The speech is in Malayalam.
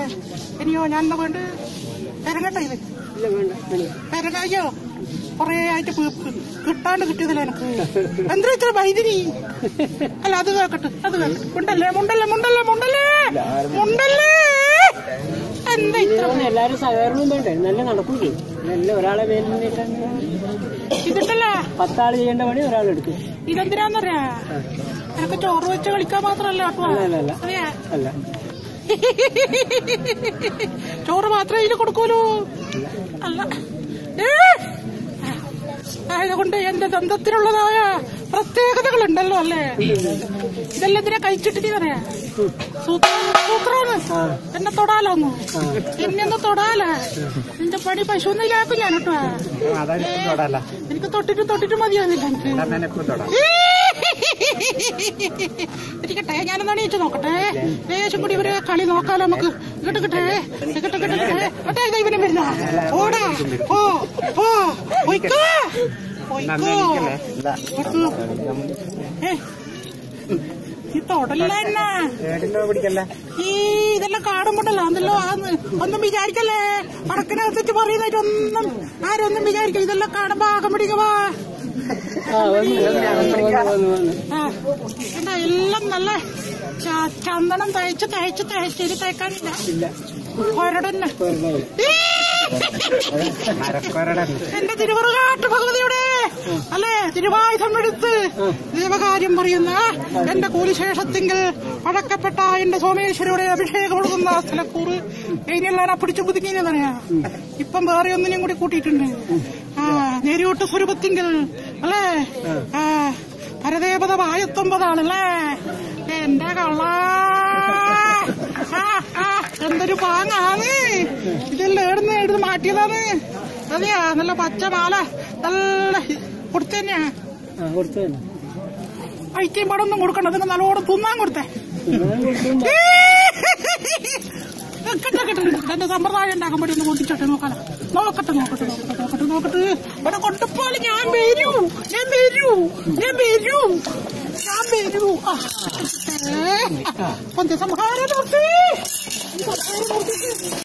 ഇനിയോ ഞാൻ എന്നാ വേണ്ട പെരങ്ങട്ടെ ഇത് ഇല്ല വേണ്ട വേണ്ട. പെരങ്ങയ്യോ കൊറേ ആയിട്ട് പി- പി- കിട്ടാണ്ട് കിട്ടിയതില്ല എനിക്ക് എന്താ ഇത്ര വൈദ്യുതി അല്ല അത് കേക്കട്ടെ അത് കേക്കട്ടെ മുണ്ടല്ലേ മുണ്ടല്ലേ മുണ്ടല്ലേ മുണ്ടല്ലേ മുണ്ടല്ലേ എന്താ ഇത്ര ഇതിനൊന്നും എല്ലാരും സഹകരണവും വേണ്ടേ നല്ല നടക്കൂലേ നല്ല ഒരാളെ മേലിൽ നീട്ടാൻ ഇതിട്ടല്ലേ പത്താള് ചെയ്യേണ്ട പണി ഒരാളെടുക്കും ഇതെന്തിനാന്നറിയാ എനക്ക് ചോറ് വെച്ച് കളിക്കാൻ മാത്രല്ല കേട്ടോ അല്ല, അല്ല, അല്ല. അറിയാ അല്ല ചോറ് മാത്രമേ ഇതിന് കൊടുക്കൂലൂ അല്ല ഏ! ആയതുകൊണ്ട് എന്റെ ദന്തത്തിനുള്ളതായ പ്രത്യേകതകളുണ്ടല്ലോ അല്ലേ ഇതെല്ലാം എന്തിനാ കഴിച്ചിട്ടിട്ട് പറയാ സൂത്രാണ് ആ എന്നെ തൊടാലോന്ന് ആ എന്നെ ഒന്ന് തൊടാലേ നിന്റെ പണി പശുവൊന്നുമില്ലാക്കും ഞാൻ കേട്ടോ അതായത് തൊടല്ല എനിക്ക് തൊട്ടിട്ട് തൊട്ടിട്ട് മതിയാകുന്നില്ല എനിക്ക് എപ്പോഴും തൊടാം ഇരിക്കട്ടെ ഞാനൊന്ന് എണീറ്റ് നോക്കട്ടെ ലേശം കൂടി ഇവര് കളി നോക്കാലോ നമുക്ക് ഇങ്ങോട്ട് കിട്ടെ ഇങ്ങോട്ട് കിട്ടെ കിട്ടെ മറ്റേ ഇതാ ഇവനും വരുന്ന ഓടാ ഓ ഓ പോയിക്കോ പോയിക്കോ പോയിക്കോ. ഏ, ഈ തൊടല്ല എന്നാ ഏടിനോ പിടിക്കല്ല ഈ ഇതെല്ലാം കാണുമ്പോണ്ടല്ലോ അതല്ലോ ആന്ന് ഒന്നും വിചാരിക്കല്ലേ പടക്കിനകത്തിട്ട് പറയുന്നതായിട്ടൊന്നും ആരൊന്നും വിചാരിക്കില്ല ഇതെല്ലാം കാണുമ്പോ ആകം പിടിക്കുവാ ആ വന്നു വന്നു വന്നു വന്നു വന്നു ആ, എന്താ എല്ലാം നല്ല ച- ചന്ദനം തയ്ച്ച് തയ്ച്ച് തയ്ച്ച് ഇനി തയ്ക്കാനില്ല ഇല്ല ഒരടന്നെ വെറുതെ അരക്കൊരടൻ എന്റെ തിരുവറുകാട്ട് ഭഗവതിയുടെ അല്ലേ തിരുവായുധം എടുത്ത് ദേവകാര്യം പറയുന്ന എന്റെ കൂലിശേഷത്തിങ്കിൽ പഴക്കപ്പെട്ട എന്റെ സോമേശ്വരിയുടെ അഭിഷേകം കൊടുക്കുന്ന സ്ഥലക്കൂറ് കഴിഞ്ഞെല്ലാം പിടിച്ചു പുതുക്കിയെന്ന് പറയാ ഇപ്പം വേറെ ഒന്നിനെയും കൂടി കൂട്ടിയിട്ടുണ്ട് ആ നേരിയോട്ട് സ്വരൂപത്തിങ്കിൽ അല്ലേ ആ പരദേവത വായത്തൊമ്പതാണല്ലേ എന്റെ കള്ള ആ, ആ, എന്തൊരു പാങ്ങാണ് ഇതെല്ലാം എടുന്ന് എടുത്ത് മാറ്റിയതാണ് അതെയാ നല്ല പച്ച മാല നല്ല കൊടുത്തു തന്നെയാ ആ കൊടുത്തു തന്നെ ഐറ്റിയും പടമൊന്നും കൊടുക്കണ്ട നിങ്ങൾ നല്ലോണം തിന്നാൻ കൊടുത്തേ തിന്നാൻ കൊടുക്കുമ്പോ കിട്ട കിട്ട എന്റെ സമ്പ്രദായം ഉണ്ടാക്കാൻ വേണ്ടി ഒന്ന് കൊണ്ടിച്ചോട്ടെ നോക്കാലോ നോക്കട്ടെ നോക്കട്ടെ നോക്കട്ടെ നോക്കട്ടെ നോക്കട്ടെ ഇവിടെ കൊണ്ടുപോലെ ഞാൻ വരൂ ഞാൻ വരൂ ഞാൻ വരൂ ഞാൻ വരൂ ആ ഏ, പഞ്ചസംഹാര